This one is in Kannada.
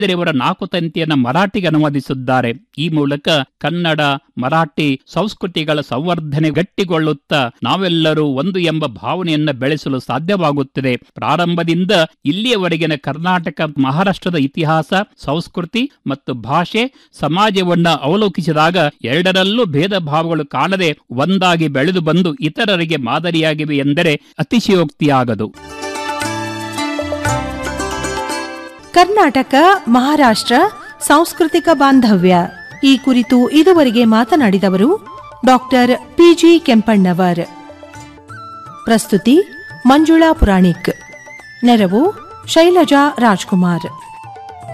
ಇವರ ನಾಲ್ಕು ತಂತಿಯನ್ನ ಮರಾಠಿಗೆ ಅನುವಾದಿಸಿದ್ದಾರೆ ಈ ಮೂಲಕ ಕನ್ನಡ ಮರಾಠಿ ಸಂಸ್ಕೃತಿಗಳ ಸಂವರ್ಧನೆ ಗಟ್ಟಿಗೊಳ್ಳುತ್ತಾ ನಾವೆಲ್ಲರೂ ಒಂದು ಎಂಬ ಭಾವನೆಯನ್ನ ಬೆಳೆಸಲು ಸಾಧ್ಯವಾಗುತ್ತದೆ ಪ್ರಾರಂಭದಿಂದ ಇಲ್ಲಿಯವರೆಗಿನ ಕರ್ನಾಟಕ ಮಹಾರಾಷ್ಟ್ರದ ಇತಿಹಾಸ ಸಂಸ್ಕೃತಿ ಮತ್ತು ಭಾಷೆ ಸಮಾಜವನ್ನ ಅವಲೋಕಿಸಿದಾಗ ಎರಡರಲ್ಲೂ ಭೇದ ಭಾವಗಳು ಕಾಣದೆ ಒಂದಾಗಿ ಬೆಳೆದು ಬಂದು ಇತರರಿಗೆ ಮಾದರಿಯಾಗಿವೆ ಎಂದರೆ ಅತಿಶಯೋಕ್ತಿಯಾಗದು ಕರ್ನಾಟಕ ಮಹಾರಾಷ್ಟ್ರ ಸಾಂಸ್ಕೃತಿಕ ಬಾಂಧವ್ಯ ಈ ಕುರಿತು ಇದುವರೆಗೆ ಮಾತನಾಡಿದವರು ಡಾಕ್ಟರ್ ಪಿಜಿ ಕೆಂಪಣ್ಣವರ್ ಪ್ರಸ್ತುತಿ ಮಂಜುಳಾ ಪುರಾಣಿಕ್ ನೆರವು ಶೈಲಜಾ ರಾಜ್ಕುಮಾರ್